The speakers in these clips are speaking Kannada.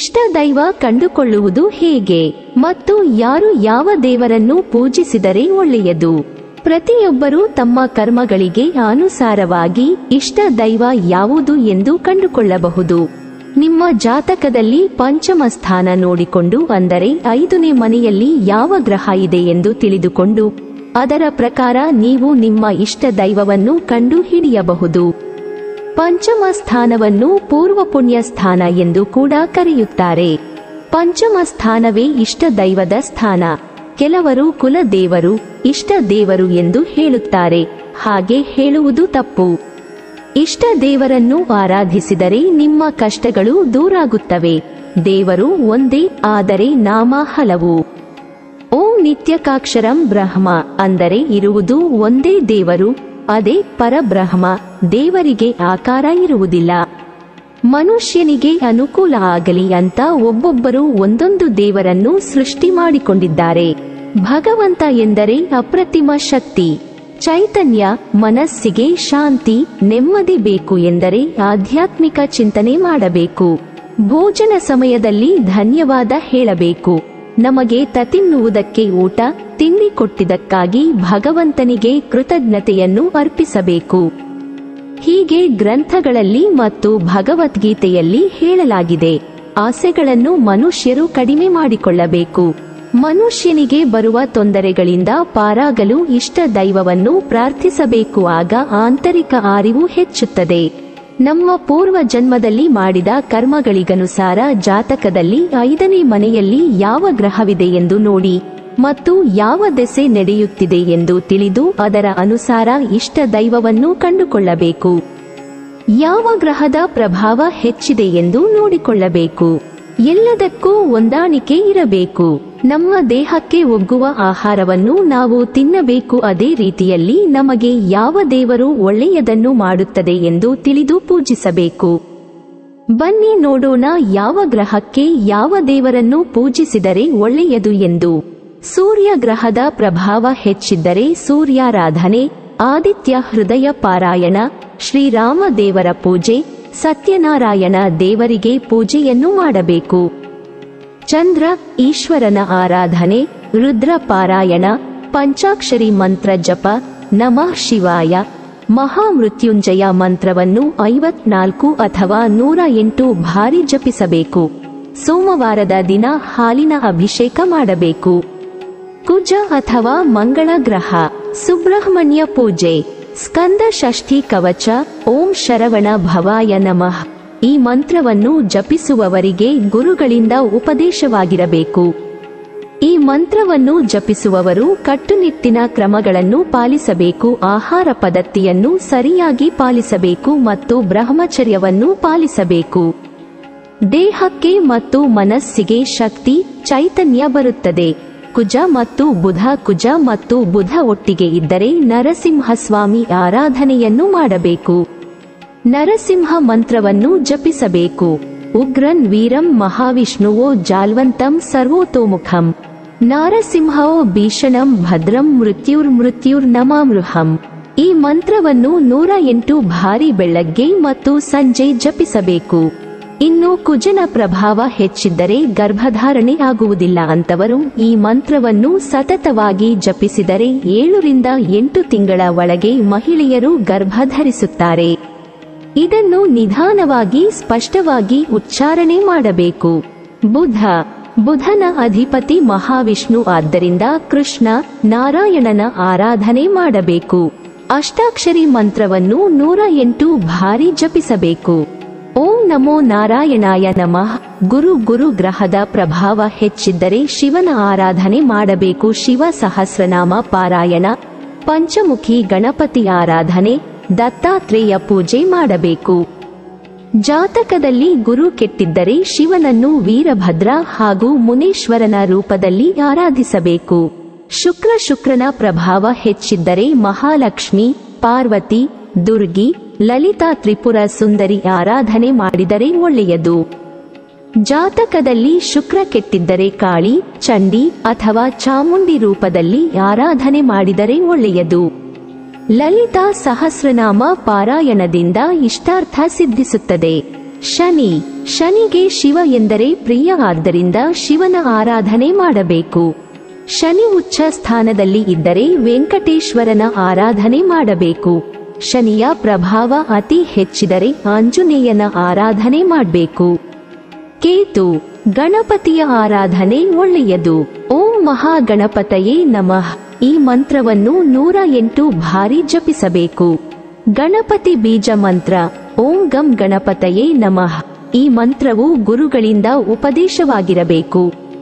ಇಷ್ಟ ದೈವ ಕಂಡುಕೊಳ್ಳುವುದು ಹೇಗೆ ಮತ್ತು ಯಾರು ಯಾವ ದೇವರನ್ನು ಪೂಜಿಸಿದರೆ ಒಳ್ಳೆಯದು ಪ್ರತಿಯೊಬ್ಬರೂ ತಮ್ಮ ಕರ್ಮಗಳಿಗೆ ಅನುಸಾರವಾಗಿ ಇಷ್ಟ ದೈವ ಯಾವುದು ಎಂದು ಕಂಡುಕೊಳ್ಳಬಹುದು ನಿಮ್ಮ ಜಾತಕದಲ್ಲಿ ಪಂಚಮ ಸ್ಥಾನ ನೋಡಿಕೊಂಡು ಅಂದರೆ ಐದನೇ ಮನೆಯಲ್ಲಿ ಯಾವ ಗ್ರಹ ಇದೆ ಎಂದು ತಿಳಿದುಕೊಂಡು ಅದರ ಪ್ರಕಾರ ನೀವು ನಿಮ್ಮ ಇಷ್ಟ ದೈವವನ್ನು ಕಂಡು ಹಿಡಿಯಬಹುದು ಪಂಚಮ ಸ್ಥಾನವನ್ನು ಪೂರ್ವ ಪುಣ್ಯ ಸ್ಥಾನ ಎಂದು ಕೂಡ ಕರೆಯುತ್ತಾರೆ ಪಂಚಮ ಸ್ಥಾನವೇ ಇಷ್ಟ ದೈವದ ಸ್ಥಾನ ಕೆಲವರು ಕುಲದೇವರು ಇಷ್ಟ ದೇವರು ಎಂದು ಹೇಳುತ್ತಾರೆ ಹಾಗೆ ಹೇಳುವುದು ತಪ್ಪು ಇಷ್ಟ ದೇವರನ್ನು ಆರಾಧಿಸಿದರೆ ನಿಮ್ಮ ಕಷ್ಟಗಳು ದೂರಾಗುತ್ತವೆ ದೇವರು ಒಂದೇ ಆದರೆ ನಾಮ ಹಲವು ಓಂ ನಿತ್ಯಕಾಕ್ಷರಂ ಬ್ರಹ್ಮ ಅಂದರೆ ಇರುವುದು ಒಂದೇ ದೇವರು ಅದೇ ಪರಬ್ರಹ್ಮ ದೇವರಿಗೆ ಆಕಾರ ಇರುವುದಿಲ್ಲ ಮನುಷ್ಯನಿಗೆ ಅನುಕೂಲ ಆಗಲಿ ಅಂತ ಒಬ್ಬೊಬ್ಬರು ಒಂದೊಂದು ದೇವರನ್ನು ಸೃಷ್ಟಿ ಮಾಡಿಕೊಂಡಿದ್ದಾರೆ ಭಗವಂತ ಎಂದರೆ ಅಪ್ರತಿಮ ಶಕ್ತಿ ಚೈತನ್ಯ ಮನಸ್ಸಿಗೆ ಶಾಂತಿ ನೆಮ್ಮದಿ ಬೇಕು ಎಂದರೆ ಆಧ್ಯಾತ್ಮಿಕ ಚಿಂತನೆ ಮಾಡಬೇಕು ಭೋಜನ ಸಮಯದಲ್ಲಿ ಧನ್ಯವಾದ ಹೇಳಬೇಕು ನಮಗೆ ತತಿನ್ನುವುದಕ್ಕೆ ಊಟ ತಿಂಡಿ ಕೊಟ್ಟಿದ್ದಕ್ಕಾಗಿ ಭಗವಂತನಿಗೆ ಕೃತಜ್ಞತೆಯನ್ನು ಅರ್ಪಿಸಬೇಕು ಹೀಗೆ ಗ್ರಂಥಗಳಲ್ಲಿ ಮತ್ತು ಭಗವದ್ಗೀತೆಯಲ್ಲಿ ಹೇಳಲಾಗಿದೆ ಆಸೆಗಳನ್ನು ಮನುಷ್ಯರು ಕಡಿಮೆ ಮಾಡಿಕೊಳ್ಳಬೇಕು ಮನುಷ್ಯನಿಗೆ ಬರುವ ತೊಂದರೆಗಳಿಂದ ಪಾರಾಗಲು ಇಷ್ಟ ದೈವವನ್ನು ಪ್ರಾರ್ಥಿಸಬೇಕು ಆಗ ಆಂತರಿಕ ಅರಿವು ಹೆಚ್ಚುತ್ತದೆ ನಮ್ಮ ಪೂರ್ವ ಜನ್ಮದಲ್ಲಿ ಮಾಡಿದ ಕರ್ಮಗಳಿಗನುಸಾರ ಜಾತಕದಲ್ಲಿ ಐದನೇ ಮನೆಯಲ್ಲಿ ಯಾವ ಗ್ರಹವಿದೆ ಎಂದು ನೋಡಿ ಮತ್ತು ಯಾವ ದೆಸೆ ನಡೆಯುತ್ತಿದೆ ಎಂದು ತಿಳಿದು ಅದರ ಅನುಸಾರ ಇಷ್ಟ ದೈವವನ್ನು ಕಂಡುಕೊಳ್ಳಬೇಕು ಯಾವ ಗ್ರಹದ ಪ್ರಭಾವ ಹೆಚ್ಚಿದೆ ಎಂದು ನೋಡಿಕೊಳ್ಳಬೇಕು ಎಲ್ಲದಕ್ಕೂ ಹೊಂದಾಣಿಕೆ ಇರಬೇಕು ನಮ್ಮ ದೇಹಕ್ಕೆ ಒಗ್ಗುವ ಆಹಾರವನ್ನು ನಾವು ತಿನ್ನಬೇಕು ಅದೇ ರೀತಿಯಲ್ಲಿ ನಮಗೆ ಯಾವ ದೇವರು ಒಳ್ಳೆಯದನ್ನು ಮಾಡುತ್ತದೆ ಎಂದು ತಿಳಿದು ಪೂಜಿಸಬೇಕು ಬನ್ನಿ ನೋಡೋಣ ಯಾವ ಗ್ರಹಕ್ಕೆ ಯಾವ ದೇವರನ್ನು ಪೂಜಿಸಿದರೆ ಒಳ್ಳೆಯದು ಎಂದು ಸೂರ್ಯ ಗ್ರಹದ ಪ್ರಭಾವ ಹೆಚ್ಚಿದ್ದರೆ ಸೂರ್ಯಾರಾಧನೆ ಆದಿತ್ಯ ಹೃದಯ ಪಾರಾಯಣ ಶ್ರೀರಾಮ ದೇವರ ಪೂಜೆ ಸತ್ಯನಾರಾಯಣ ದೇವರಿಗೆ ಪೂಜೆಯನ್ನು ಮಾಡಬೇಕು ಚಂದ್ರ ಈಶ್ವರನ ಆರಾಧನೆ ರುದ್ರ ಪಾರಾಯಣ ಪಂಚಾಕ್ಷರಿ ಮಂತ್ರ ಜಪ ನಮಃ ಶಿವಾಯ ಮಹಾಮೃತ್ಯುಂಜಯ ಮಂತ್ರವನ್ನು ಐವತ್ನಾಲ್ಕು ಅಥವಾ ನೂರ ಎಂಟು ಬಾರಿ ಜಪಿಸಬೇಕು ಸೋಮವಾರದ ದಿನ ಹಾಲಿನ ಅಭಿಷೇಕ ಮಾಡಬೇಕು ಕುಜ ಅಥವಾ ಮಂಗಳ ಗ್ರಹ ಸುಬ್ರಹ್ಮಣ್ಯ ಪೂಜೆ ಸ್ಕಂದ ಷಷ್ಠಿ ಕವಚ ಓಂ ಶರವಣ ಭವಾಯ ನಮಃ ಈ ಮಂತ್ರವನ್ನು ಜಪಿಸುವವರಿಗೆ ಗುರುಗಳಿಂದ ಉಪದೇಶವಾಗಿರಬೇಕು ಈ ಮಂತ್ರವನ್ನು ಜಪಿಸುವವರು ಕಟ್ಟುನಿಟ್ಟಿನ ಕ್ರಮಗಳನ್ನು ಪಾಲಿಸಬೇಕು ಆಹಾರ ಪದ್ಧತಿಯನ್ನು ಸರಿಯಾಗಿ ಪಾಲಿಸಬೇಕು ಮತ್ತು ಬ್ರಹ್ಮಚರ್ಯವನ್ನು ಪಾಲಿಸಬೇಕು ದೇಹಕ್ಕೆ ಮತ್ತು ಮನಸ್ಸಿಗೆ ಶಕ್ತಿ ಚೈತನ್ಯ ಬರುತ್ತದೆ ಕುಜ ಮತ್ತು ಬುಧ ಕುಜ ಮತ್ತು ಬುಧ ಒಟ್ಟಿಗೆ ಇದ್ದರೆ ನರಸಿಂಹಸ್ವಾಮಿ ಆರಾಧನೆಯನ್ನು ಮಾಡಬೇಕು ನರಸಿಂಹ ಮಂತ್ರವನ್ನು ಜಪಿಸಬೇಕು ಉಗ್ರನ್ ವೀರಂ ಮಹಾವಿಷ್ಣುವೋ ಜಾಲ್ವಂತಂ ಸರ್ವೋತೋಮುಖಂ ನಾರಸಿಂಹವೋ ಭೀಷಣಂ ಭದ್ರಂ ಮೃತ್ಯುರ್ ಮೃತ್ಯುರ್ ನಮಾಮೃಹಂ ಈ ಮಂತ್ರವನ್ನು ನೂರ ಎಂಟು ಭಾರಿ ಬೆಳಗ್ಗೆ ಮತ್ತು ಸಂಜೆ ಜಪಿಸಬೇಕು ಇನ್ನು ಕುಜನ ಪ್ರಭಾವ ಹೆಚ್ಚಿದ್ದರೆ ಗರ್ಭಧಾರಣೆ ಆಗುವುದಿಲ್ಲ ಅಂತವರು ಈ ಮಂತ್ರವನ್ನು ಸತತವಾಗಿ ಜಪಿಸಿದರೆ ಏಳರಿಂದ ಎಂಟು ತಿಂಗಳ ಒಳಗೆ ಮಹಿಳೆಯರು ಗರ್ಭಧರಿಸುತ್ತಾರೆ ಇದನ್ನು ನಿಧಾನವಾಗಿ ಸ್ಪಷ್ಟವಾಗಿ ಉಚ್ಚಾರಣೆ ಮಾಡಬೇಕು ಬುಧ ಬುಧನ ಅಧಿಪತಿ ಮಹಾವಿಷ್ಣು ಆದ್ದರಿಂದ ಕೃಷ್ಣ ನಾರಾಯಣನ ಆರಾಧನೆ ಮಾಡಬೇಕು ಅಷ್ಟಾಕ್ಷರಿ ಮಂತ್ರವನ್ನು ನೂರ ಎಂಟು ಭಾರಿ ಜಪಿಸಬೇಕು ಓಂ ನಮೋ ನಾರಾಯಣಾಯ ನಮಃ ಗುರು ಗುರು ಗ್ರಹದ ಪ್ರಭಾವ ಹೆಚ್ಚಿದ್ದರೆ ಶಿವನ ಆರಾಧನೆ ಮಾಡಬೇಕು ಶಿವ ಸಹಸ್ರನಾಮ ಪಾರಾಯಣ ಪಂಚಮುಖಿ ಗಣಪತಿ ಆರಾಧನೆ ದತ್ತಾತ್ರೇಯ ಪೂಜೆ ಮಾಡಬೇಕು ಜಾತಕದಲ್ಲಿ ಗುರು ಕೆಟ್ಟಿದ್ದರೆ ಶಿವನನ್ನು ವೀರಭದ್ರ ಹಾಗೂ ಮುನೇಶ್ವರನ ರೂಪದಲ್ಲಿ ಆರಾಧಿಸಬೇಕು ಶುಕ್ರ ಶುಕ್ರನ ಪ್ರಭಾವ ಹೆಚ್ಚಿದ್ದರೆ ಮಹಾಲಕ್ಷ್ಮಿ ಪಾರ್ವತಿ ದುರ್ಗಿ ಲಲಿತಾ ತ್ರಿಪುರ ಸುಂದರಿ ಆರಾಧನೆ ಮಾಡಿದರೆ ಒಳ್ಳೆಯದು ಜಾತಕದಲ್ಲಿ ಶುಕ್ರ ಕೆಟ್ಟಿದ್ದರೆ ಕಾಳಿ ಚಂಡಿ ಅಥವಾ ಚಾಮುಂಡಿ ರೂಪದಲ್ಲಿ ಆರಾಧನೆ ಮಾಡಿದರೆ ಒಳ್ಳೆಯದು ಲಲಿತಾ ಸಹಸ್ರನಾಮ ಪಾರಾಯಣದಿಂದ ಇಷ್ಟಾರ್ಥ ಸಿದ್ಧಿಸುತ್ತದೆ ಶನಿ ಶನಿಗೆ ಶಿವ ಎಂದರೆ ಪ್ರಿಯ ಆದ್ದರಿಂದ ಶಿವನ ಆರಾಧನೆ ಮಾಡಬೇಕು ಶನಿ ಉಚ್ಚ ಸ್ಥಾನದಲ್ಲಿ ಇದ್ದರೆ ವೆಂಕಟೇಶ್ವರನ ಆರಾಧನೆ ಮಾಡಬೇಕು ಶನಿಯ ಪ್ರಭಾವ ಅತಿ ಹೆಚ್ಚಿದರೆ ಆಂಜನೇಯನ ಆರಾಧನೆ ಮಾಡಬೇಕು ಕೇತು ಗಣಪತಿಯ ಆರಾಧನೆ ಒಳ್ಳೆಯದು ಓಂ ಮಹಾಗಣಪತಯೇ ನಮಃ ಈ ಮಂತ್ರವನ್ನು ನೂರ ಎಂಟು ಬಾರಿ ಜಪಿಸಬೇಕು ಗಣಪತಿ ಬೀಜ ಮಂತ್ರ ಓಂ ಗಂ ಗಣಪತಯೇ ನಮಃ ಈ ಮಂತ್ರವು ಗುರುಗಳಿಂದ ಉಪದೇಶವಾಗಿರಬೇಕು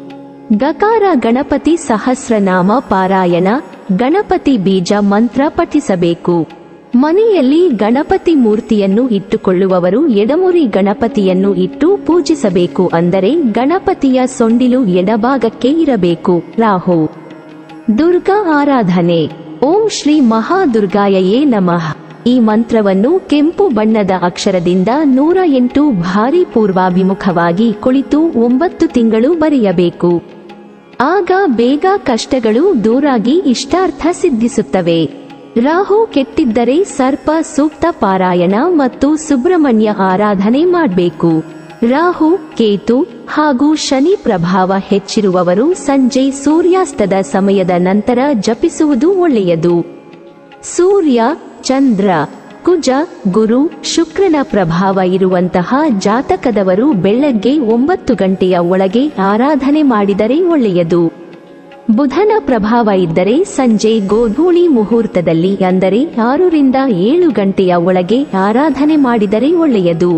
ಗಕಾರ ಗಣಪತಿ ಸಹಸ್ರನಾಮ ಪಾರಾಯಣ ಗಣಪತಿ ಬೀಜ ಮಂತ್ರ ಪಠಿಸಬೇಕು ಮನೆಯಲ್ಲಿ ಗಣಪತಿ ಮೂರ್ತಿಯನ್ನು ಇಟ್ಟುಕೊಳ್ಳುವವರು ಎಡಮುರಿ ಗಣಪತಿಯನ್ನು ಇಟ್ಟು ಪೂಜಿಸಬೇಕು ಅಂದರೆ ಗಣಪತಿಯ ಸೊಂಡಿಲು ಎಡಭಾಗಕ್ಕೆ ಇರಬೇಕು ರಾಹು ದುರ್ಗಾ ಆರಾಧನೆ ಓಂ ಶ್ರೀ ಮಹಾದುರ್ಗಾಯಯೇ ನಮಃ ಈ ಮಂತ್ರವನ್ನು ಕೆಂಪು ಬಣ್ಣದ ಅಕ್ಷರದಿಂದ ನೂರ ಎಂಟು ಭಾರಿ ಪೂರ್ವಾಭಿಮುಖವಾಗಿ ಕುಳಿತು ಒಂಬತ್ತು ತಿಂಗಳು ಬರೆಯಬೇಕು ಆಗ ಬೇಗ ಕಷ್ಟಗಳು ದೂರಾಗಿ ಇಷ್ಟಾರ್ಥ ಸಿದ್ಧಿಸುತ್ತವೆ ರಾಹು ಕೆಟ್ಟಿದ್ದರೆ ಸರ್ಪ ಸೂಕ್ತ ಪಾರಾಯಣ ಮತ್ತು ಸುಬ್ರಹ್ಮಣ್ಯ ಆರಾಧನೆ ಮಾಡಬೇಕು ರಾಹು ಕೇತು ಹಾಗೂ ಶನಿ ಪ್ರಭಾವ ಹೆಚ್ಚಿರುವವರು ಸಂಜೆ ಸೂರ್ಯಾಸ್ತದ ಸಮಯದ ನಂತರ ಜಪಿಸುವುದು ಒಳ್ಳೆಯದು ಸೂರ್ಯ ಚಂದ್ರ ಕುಜ ಗುರು ಶುಕ್ರನ ಪ್ರಭಾವ ಇರುವಂತಹ ಜಾತಕದವರು ಬೆಳಗ್ಗೆ ಒಂಬತ್ತು ಗಂಟೆಯ ಒಳಗೆ ಆರಾಧನೆ ಮಾಡಿದರೆ ಒಳ್ಳೆಯದು ಬುಧನ ಪ್ರಭಾವ ಇದ್ದರೆ ಸಂಜೆ ಗೋಧೂಳಿ ಮುಹೂರ್ತದಲ್ಲಿ ಅಂದರೆ ಆರರಿಂದ ಏಳು ಗಂಟೆಯ ಒಳಗೆ ಆರಾಧನೆ ಮಾಡಿದರೆ ಒಳ್ಳೆಯದು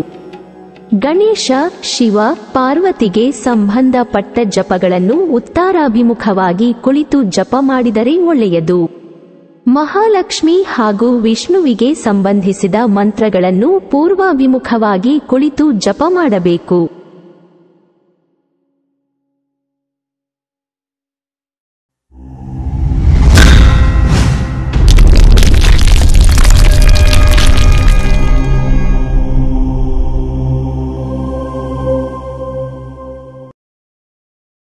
ಗಣೇಶ ಶಿವ ಪಾರ್ವತಿಗೆ ಸಂಬಂಧಪಟ್ಟ ಜಪಗಳನ್ನು ಉತ್ತಾರಾಭಿಮುಖವಾಗಿ ಕುಳಿತು ಜಪ ಮಾಡಿದರೆ ಒಳ್ಳೆಯದು ಮಹಾಲಕ್ಷ್ಮಿ ಹಾಗೂ ವಿಷ್ಣುವಿಗೆ ಸಂಬಂಧಿಸಿದ ಮಂತ್ರಗಳನ್ನು ಪೂರ್ವಾಭಿಮುಖವಾಗಿ ಕುಳಿತು ಜಪ ಮಾಡಬೇಕು